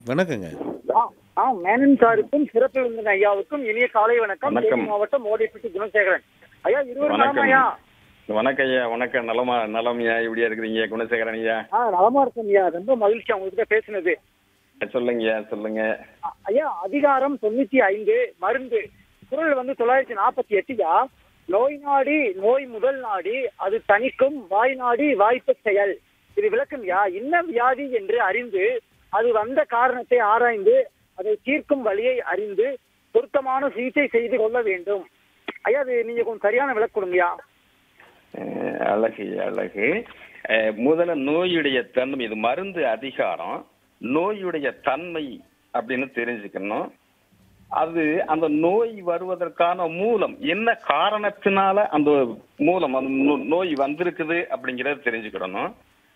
வணக்கங்க ஆ, ஆ மேனன் சாருக்கும் சிறப்பு விருந்தினர் ஐயாவுக்கும் இனிய காலை வணக்கம் வணக்கம். தேனி மாவட்டம் மோடிப்பட்டி குணசேகரன் ஐயா இருவர் வணக்கம். நலம் ஐயா வணக்கம் ஐயா வணக்கம் நலமா நலமையா இப்படியா இருக்கிறீங்க குணசேகரன் ஐயா ஆ நலமா இருக்கும் ஐயா ரொம்ப மகிழ்ச்சி உங்ககிட்ட பேசுனது சொல்லுங்கய்யா சொல்லுங்க ஆ, ஐயா அதிகாரம் தொண்ணூத்தி ஐந்து மருந்து குரல் வந்து தொள்ளாயிரத்தி நாற்பத்தி எட்டுயா நோய் நாடி நோய் முதல் நாடி அது தணிக்கும் வாய் நாடி வாய்ப்பு செயல் இது விளக்கும்யா என்ன வியாதி என்று அறிந்து அது வந்த காரணத்தை ஆராய்ந்து அதை தீர்க்கும் வழியை அறிந்து பொருத்தமான சிகிச்சை செய்து கொள்ள வேண்டும் ஐயா அது நீங்க கொஞ்சம் சரியான விளக்கு கொடுங்கய்யா அஹ், அழகு அழகு அஹ், முதல்ல நோயுடைய தன்மை இது மருந்து அதிகாரம் நோயுடைய தன்மை அப்படின்னு தெரிஞ்சுக்கணும் அது அந்த நோய் வருவதற்கான மூலம் என்ன காரணத்தினால அந்த மூலம் அந்த நோ- நோய் வந்திருக்குது அப்படிங்கறத தெரிஞ்சுக்கிடணும்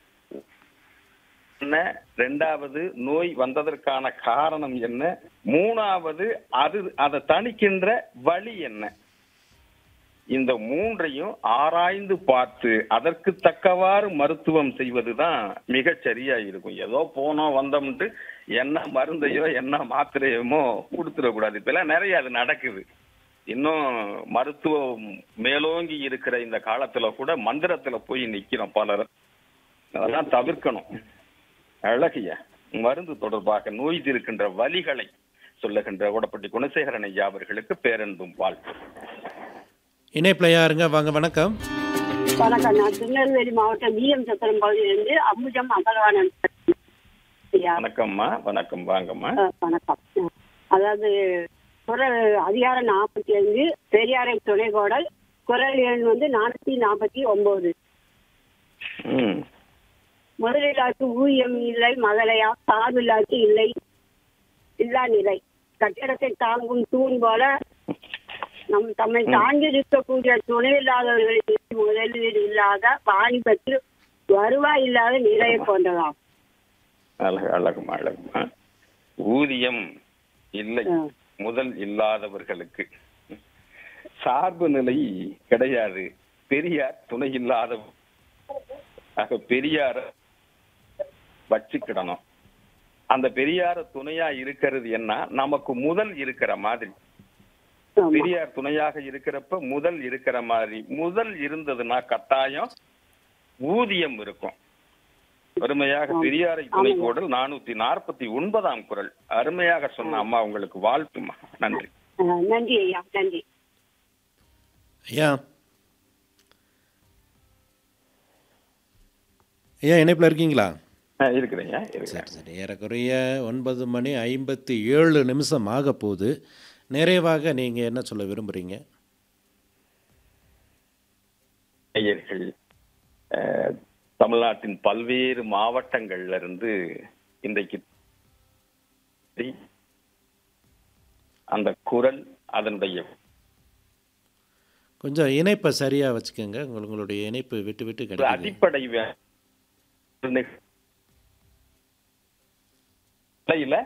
என்ன ரெண்டாவது நோய் வந்ததற்கான காரணம் என்ன மூணாவது அது அதை தணிக்கின்ற வழி என்ன இந்த மூன்றையும் ஆராய்ந்து பார்த்து அதற்கு தக்கவாறு மருத்துவம் செய்வதுதான் மிகச் சரியா இருக்கும் ஏதோ போனோம் வந்தோம்ட்டு என்ன மருந்தையோ என்ன மாத்திரையுமோ கொடுத்துடக்கூடாது இப்பெல்லாம் நிறைய அது நடக்குது இன்னும் மருத்துவம் மேலோங்கி இருக்கிற இந்த காலத்துல கூட மந்திரத்துல போய் நிக்கிறோம் பலர் அதெல்லாம் தவிர்க்கணும் அழகிய மருந்து தொடர்பாக நோய் தீர்க்கின்ற வழிகளை சொல்லுகின்ற உடப்பட்டி குணசேகரன் ஐயா அவர்களுக்கு பேரன்பும் வாழ்த்து இணைப்பில் யாருங்க வாங்க வணக்கம் வணக்கம் நான் திருநெல்வேலி மாவட்டம் விஎம் சத்திரம் பகுதியிலிருந்து அம்புஜம் அகலவாணன் ஐயா வணக்கம்மா வணக்கம் வாங்கம்மா அஹ், வணக்கம் அஹ், அதாவது குரல் அதிகாரம் நாற்பத்தி ஐந்து பெரியாரை துணைகோடல் குரல் எண் வந்து நானூத்தி நாற்பத்தி ஒன்பது ம் முதலிலாக்கு ஊதியம் இல்லை மகளையா சார்பில்லாக்கு இல்லை இல்லா நிலை கட்டிடத்தை தாங்கும் தூண் போல நம் தம்மை தாங்கி இருக்கக்கூடிய துணை இல்லாதவர்களுக்கு முதலீடு இல்லாத பாணி பெற்று வருவாய் இல்லாத நிலையை போன்றதாம் அழகு அழகுமா அழகுமா ஊதியம் இல்லை ஆ. முதல் இல்லாதவர்களுக்கு சார்பு நிலை கிடையாது பெரியார் துணை இல்லாத ஆக பெரியார வச்சுக்கிடணும் அந்த பெரியார துணையா இருக்கிறது என்ன நமக்கு முதல் இருக்கிற மாதிரி ஆமா. பெரியார் துணையாக இருக்கிறப்ப முதல் இருக்கிற மாதிரி முதல் இருந்ததுன்னா கட்டாயம் ஊதியம் இருக்கும் அருமையாக ஆமா. பெரியாரை துணை கோடல் நானூத்தி நாற்பத்தி ஒன்பதாம் குரல் அருமையாக சொன்ன அம்மா உங்களுக்கு வாழ்த்துமா நன்றி அஹ், நன்றி ஐயா நன்றி ஐயா ஐயா இணைப்பில் இருக்கீங்களா ஆ, இருக்கிறேங்க இருக்கிறேன் சரி சரி ஏறக்குறைய ஒன்பது மணி ஐம்பத்தி ஏழு நிமிஷம் ஆக போகுது நிறைவாக நீங்கள் என்ன சொல்ல விரும்புகிறீங்க நேயர்கள் அஹ், தமிழ்நாட்டின் பல்வேறு மாவட்டங்கள்ல இருந்து இன்றைக்கு அந்த குரல் அதனுடைய கொஞ்சம் இணைப்பை சரியாக வச்சுக்கோங்க உங்கள் உங்களுடைய இணைப்பு விட்டு விட்டு ஒரு கிடைக்குது அடிப்படை வே- நிலையில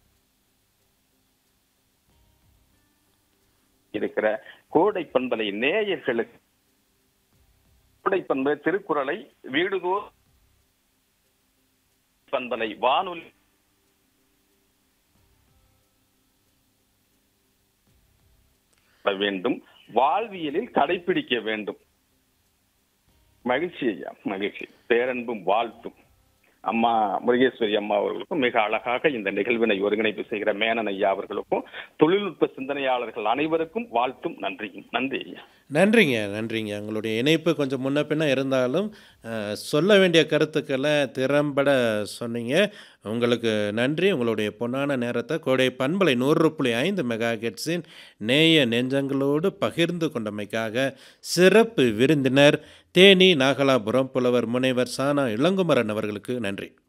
இருக்கிற கோடை பண்பலை நேயர்களுக்கு கோடை பண்பலை திருக்குறளை வீடுதோர் பண்பலை வானொலி வேண்டும் வாழ்வியலில் கடைபிடிக்க வேண்டும் மகிழ்ச்சி ஐயா மகிழ்ச்சி பேரன்பும் வாழ்த்தும் அம்மா முருகேஸ்வரி அம்மா அவர்களுக்கும் மிக அழகாக இந்த நிகழ்வினை ஒருங்கிணைப்பு செய்கிற மேனன் ஐயா அவர்களுக்கும் தொழில்நுட்ப சிந்தனையாளர்கள் அனைவருக்கும் வாழ்த்தும் நன்றியும் நன்றி ஐயா நன்றிங்க நன்றிங்க உங்களுடைய இணைப்பு கொஞ்சம் முன்ன பின்ன இருந்தாலும் அஹ், சொல்ல வேண்டிய கருத்துக்களை திறம்பட சொன்னீங்க உங்களுக்கு நன்றி உங்களுடைய பொன்னான நேரத்தை கோடை பண்பலை நூறு புள்ளி ஐந்து மெகா ஹெட்ஸின் நேய நெஞ்சங்களோடு பகிர்ந்து கொண்டமைக்காக சிறப்பு விருந்தினர் தேனி நாகலாபுரம் புலவர் முனைவர் சானா இளங்குமரன் அவர்களுக்கு நன்றி